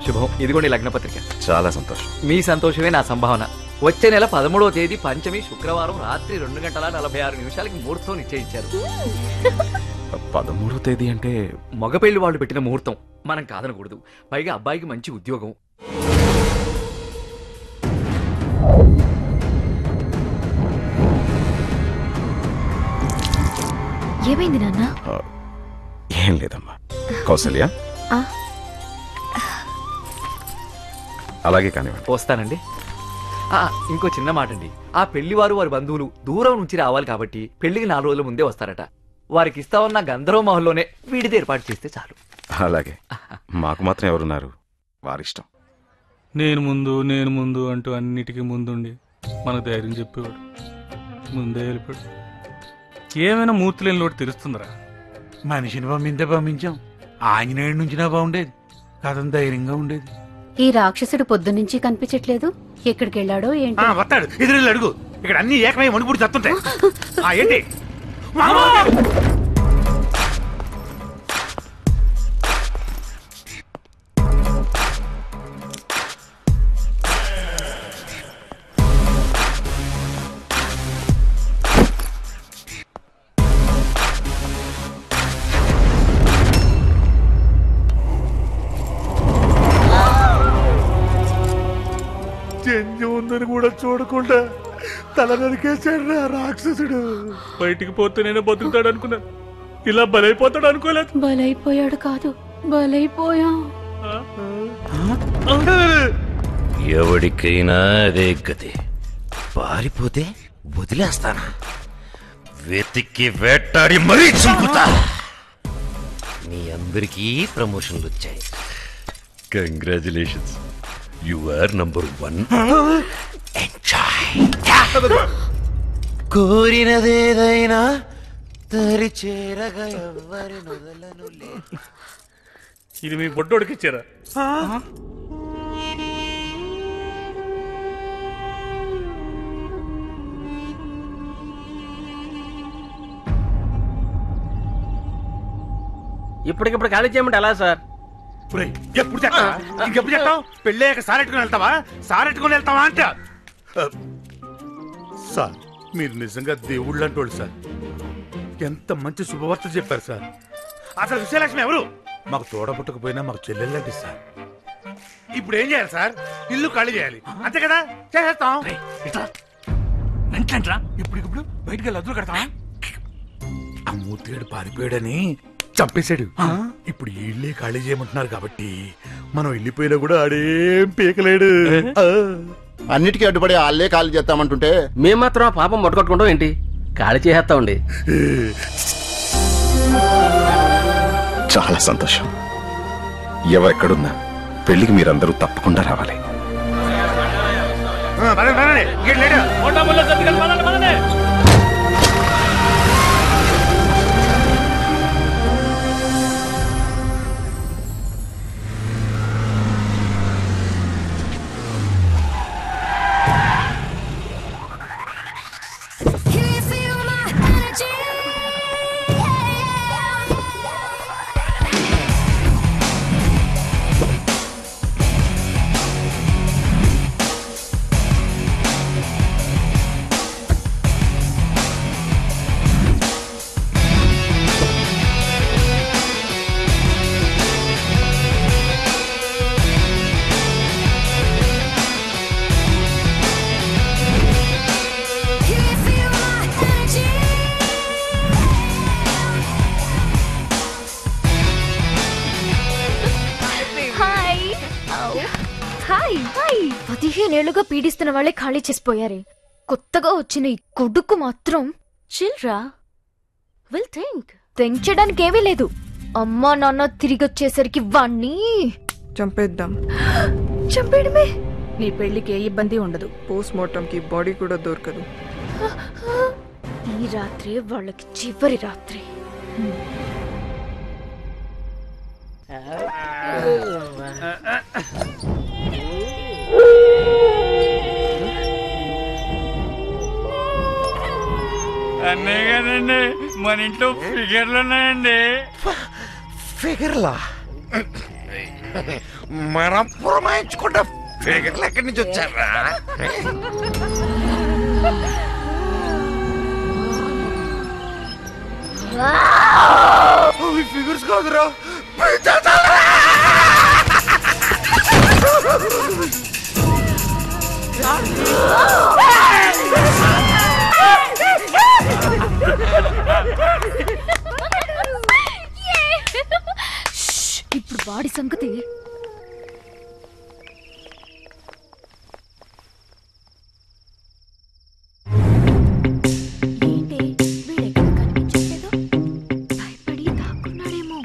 శుభం ఇదిగోండి లగ్న పత్రిక చాలా సంతోషం మీ సంతోషమే నా సంభావన వచ్చే నెల పదమూడవ తేదీ పంచమి శుక్రవారం రాత్రి రెండు గంటల నలభై ఆరు నిమిషాలకి ముహూర్తం నిశ్చయించారు పదమూడో తేదీ అంటే మగపెళ్లి వాళ్ళు పెట్టిన ముహూర్తం మనం కాదనకూడదు పైగా అబ్బాయికి మంచి ఉద్యోగం ఏమైంది నాన్న ఆ, ఏం లేదమ్మా కౌసల్య ఆ. అలాగే కానివ్వండి వస్తానండి ఆ, ఇంకో చిన్న మాట అండి ఆ పెళ్లివారు వారి బంధువులు దూరం నుంచి రావాలి కాబట్టి పెళ్లికి నాలుగు రోజుల ముందే వస్తారట వారికి ఇస్తామన్న గంధర్వ మహల్లోనే వీడిది ఏర్పాటు చేస్తే చాలు అలాగే మాకు మాత్రం ఎవరున్నారు వారిష్టం నేను ముందు నేను ముందు అంటూ అన్నిటికీ ముందుండి మనకు ధైర్యం చెప్పేవాడు ముందే వెళ్ళిపోయాడు ఏమైనా మూర్తి లేని లోటు తెలుస్తుందిరా మనిషిని పంపిందే పంపించాం ఆంజనేయుడి నుంచినా బాగుండేది కథం ధైర్యంగా ఉండేది ఈ రాక్షసుడు పొద్దునుంచి కనిపించట్లేదు ఎక్కడికి వెళ్ళాడో ఏంటి ఆ, వస్తాడు ఎదురు అడుగు ఇక్కడ అన్ని ఏకమై మణిపూడి చత్తుంటాయి ఆ, ఏంటి మామా! జంజి ఉందని కూడా చూడకుండా తల నరికేశాడు రా రాక్షసుడు బయటికి పోతే నేను బతుకుతాడు అనుకున్నాను ఇలా బలైపోతాడు అనుకోలేదు బలైపోయాడు కాదు బలైపోయాం ఎవడికైనా అదే గతి పారిపోతే వదిలేస్తానా వెతికి వేటాడి మరీ చంపుతా మీ అందరికీ ప్రమోషన్లు వచ్చాయి congratulations you are number one enjoy కోరినదేదైనా తరి చేరగా ఎవ్వరి నొదలను లే ఇది మీ బొడ్డోడికి ఇచ్చారా ఇప్పటికిప్పుడు ఖాళీ చేయమంటే ఎలా సార్ ఒరేయ్, ఎప్పుడు చెప్తావా ఇంకెప్పుడు చెప్తావు పెళ్ళాక సారెట్టుకుని వెళ్తావా సారెట్టుకుని వెళ్తావా అంట ఆ, సార్ మీరు నిజంగా దేవుళ్ళు అంటోళ్ళు సార్ ఎంత మంచి శుభవార్త చెప్పారు సార్ అసలు విజయలక్ష్మి ఎవరు మాకు తోడబుట్టకపోయినా మాకు చెల్లెళ్ళంటే సార్ ఇప్పుడు ఏం చేయాలి సార్ ఇల్లు ఖాళీ చేయాలి అంతే కదా చేసేస్తాం వెంటరా ఇప్పుడు ఇప్పుడు బయటికి వెళ్ళి అదులు కడతాం ఆ మూతిగాడు పారిపోయాడని చంపేశాడు ఇప్పుడు ఈ ఇల్లే ఖాళీ చేయమంటున్నారు కాబట్టి మనం వెళ్ళిపోయినా కూడా ఆడేం పీకలేడు ఆ. అన్నిటికీ అడ్డుపడి వాళ్ళే కాలు చేస్తామంటుంటే మేము మాత్రం ఆ పాపం మొట్టగొట్టుకుంటాం ఏంటి ఖాళీ చేసేస్తామండి చాలా సంతోషం ఎవరెక్కడున్నా పెళ్లికి మీరందరూ తప్పకుండా రావాలి ఆ, పదండి, పదండి. ఇంకేం లేటు. హాయ్ హాయ్ హాయ్ పదిహేనేళ్లుగా పీడిస్తున్న వాళ్ళే ఖాళీ చేసిపోయారే కొత్తగా వచ్చిన ఈ కొడుకు మాత్రం చిల్రా విల్ థింక్ తెంచడానికి ఏమీ లేదు అమ్మా నాన్న తిరిగి వచ్చేసరికి వాణ్ణి చంపేద్దాం చంపేయడమే నీ పెళ్లికి ఏ ఇబ్బంది ఉండదు పోస్ట్ మార్టం కి బాడీ కూడా దొరకదు ఈ రాత్రి వాళ్ళకి చివరి రాత్రి అన్నే కదండి మన ఇంట్లో ఫిగర్లు ఉన్నాయండి ఫిగర్లా మనం పురమాయించుకుంటా ఫిగర్లు ఎక్కడి నుంచి వచ్చారా ఫిగర్స్ కాదురా షష్, ఇప్పుడు వాడి సంగతి ఏంటి వీడెక్కడ కనిపించట్లేదు భయపడి దాక్కున్నాడేమో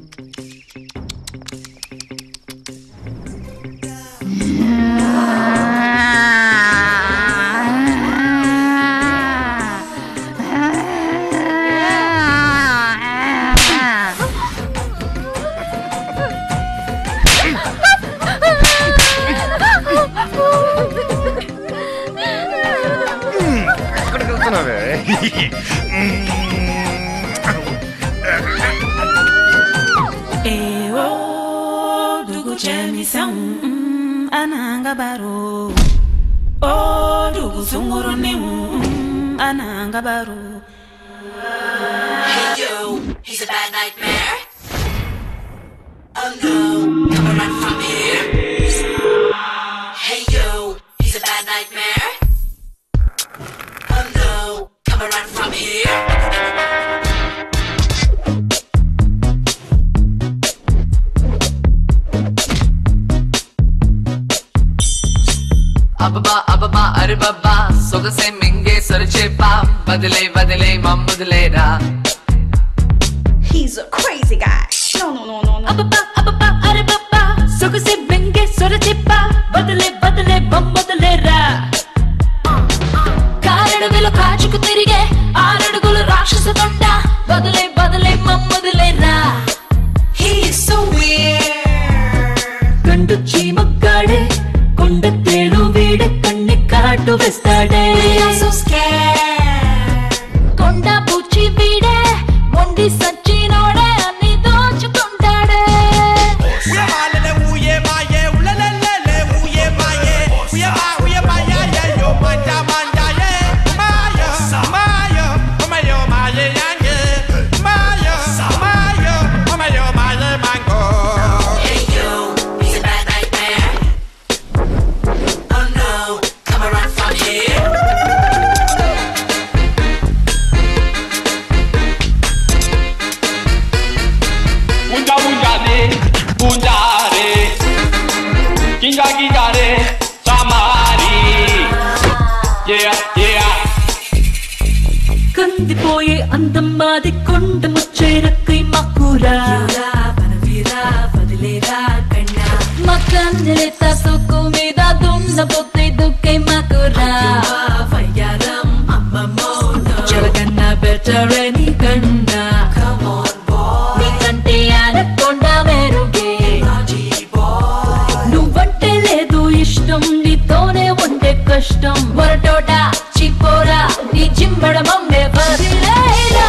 ఎక్కడికి వెళ్తున్నావే Ewo dugu chemisa mm, ananga baro O dugu sunguru ne mm, ananga baro Hey yo, he's a bad nightmare Oh no, come on run from here Hey yo, he's a bad nightmare Oh no, come on run from here అబ్బా అబ్బా అరే బాబా సొగసే మింగే సరిచేపా బదిలే బదిలే మమ్ముదిలేరా He's a crazy guy. No, no, no, no, no. అబ్బబ్బా అబ్బబ్బా అరే బాబా సొగసే బెంగే సొరచిప్ప బదలే బదలే బొమ్మదలేరా కారడవిలో కాచుకు తిరిగే ఆరడుగులు రాక్షస తొట్ట బదలే బదలే మమ్మదులేరా He's so weird. గండు చీమగ్గాడే కొండ తేలు వీడే కన్నె కాటు వేస్తాడే I'm so scared. కొండ పూచి వీడే మొండి సచ్చినోడే అన్ని దోచుకుంటాడే Hey yo, he's a bad nightmare. Oh no, come and run from here. Bunja bunja ne, bunja re, ginga ginga re, samari. Yeah yeah. కందిపోయే అందం మాది కొండ ముచ్చేరక్కై మాకురా మా కందెలెత్త సొక్కు మీద దున్న పొత్తి దుక్కై మాకురా జరగన్న బెటర్ నీ కన్నా నీకంటే అనకొండ మెరుగే నువ్వంటే లేదు ఇష్టం నీతోనే ఉండే కష్టం వరటోట చిపోరా నీ జిమ్మడమమ్మే వదిలేరా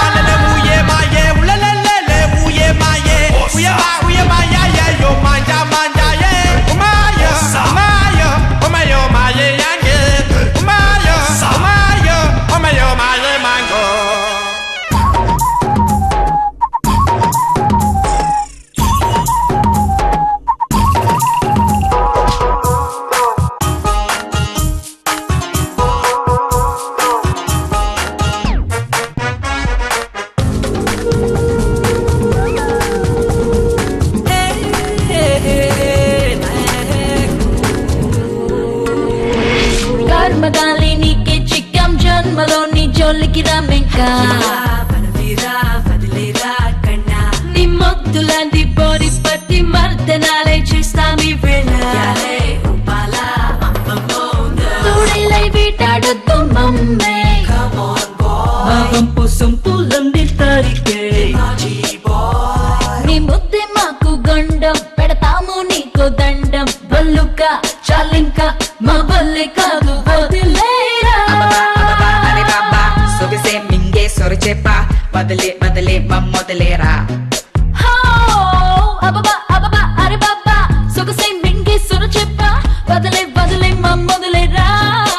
కర్మగాలి నీకే చిక్కం జన్మలోని జోలికి రమ్మెంకా నీ మొద్దులాంటి బాడీ పట్టి మర్దనాలే చేస్తామి వేళ తోడేలై వేటాడొద్దు మమ్మే మా వంపు సొంపులంది తరిగే నీ ముద్దే మాకు గండం పెడతాము నీకు దండం బల్లుక చాలింక మా వల్లే కాదు వదిలేరా అరే బాబా సొగసే మింగే సొరచేప వదిలే వదిలే మమ్మొదలేరా హో, అబ్బబ్బా, అబ్బబ్బా, అరే బాబా, బదులే బదులే మా మొదలేరా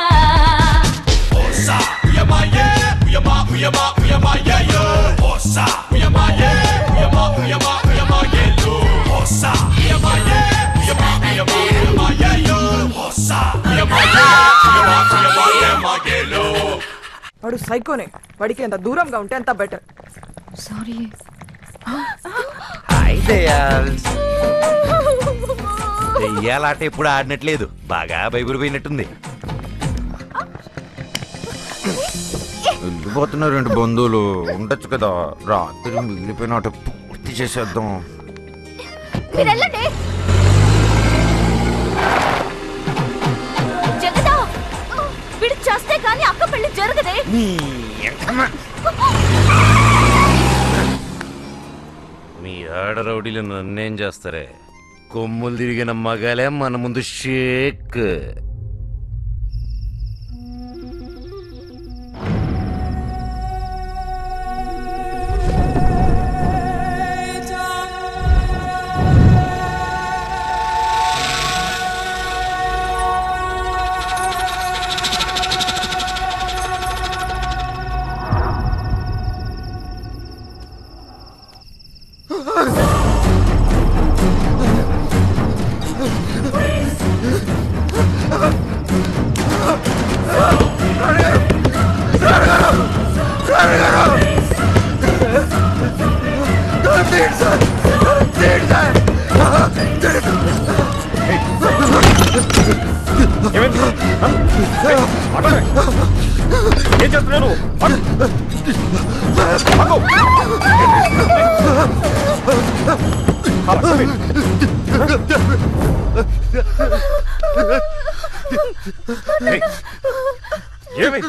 Osa, uyama yeah, uyama uyama uyama yeah yo. Osa, uyama yeah, uyama uyama uyama yeah yo. Osa, uyama yeah, uyama uyama uyama yeah yo. Osa, uyama yeah, uyama uyama uyama yeah yo. వాడు సైకోనే వాడికి ఎంత దూరంగా ఉంటే అంత better sorry hi దయాల్స్ దెయ్యాలాట ఎప్పుడు ఆడినట్లేదు బాగా భయపడిపోయినట్టుంది వెళ్ళిపోతున్నారు రెండు బంధువులు ఉండొచ్చు కదా రాత్రి మిగిలిపోయిన ఆట పూర్తి చేసేద్దాం మీరు వెళ్ళండి జగదా వీడు చేస్తే కానీ అక్క పెళ్లి జరగదే మీ ఆడ రౌడీలు నన్నేం చేస్తారే కొమ్ములు తిరిగిన మగాలే మన ముందు షేక్ ఏం చేస్తున్నాను ఏమి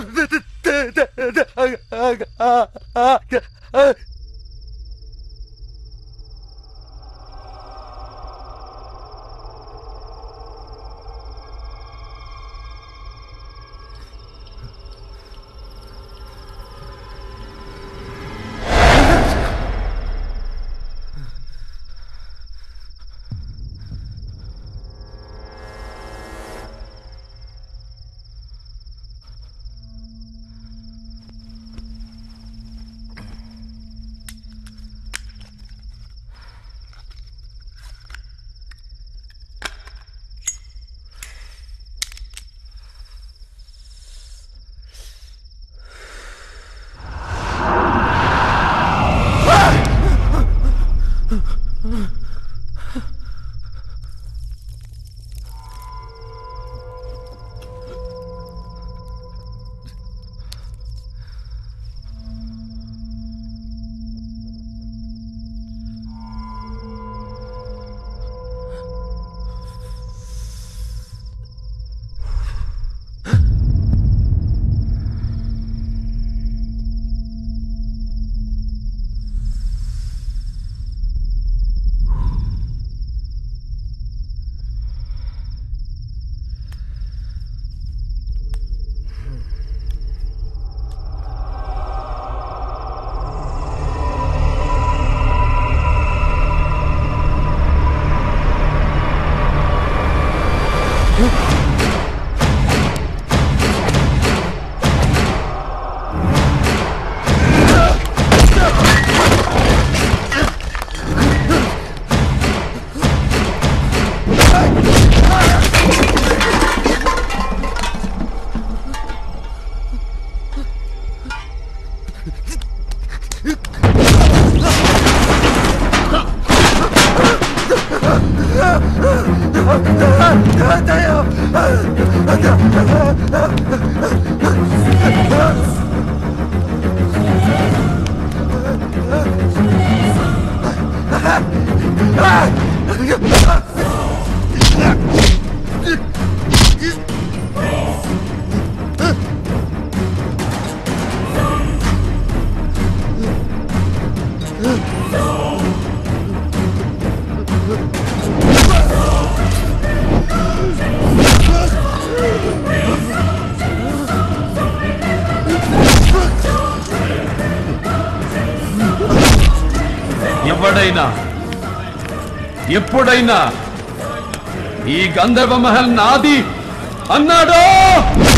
ఎవడైనా ఎప్పుడైనా ఈ గంధర్వ మహల్ నాది అన్నాడు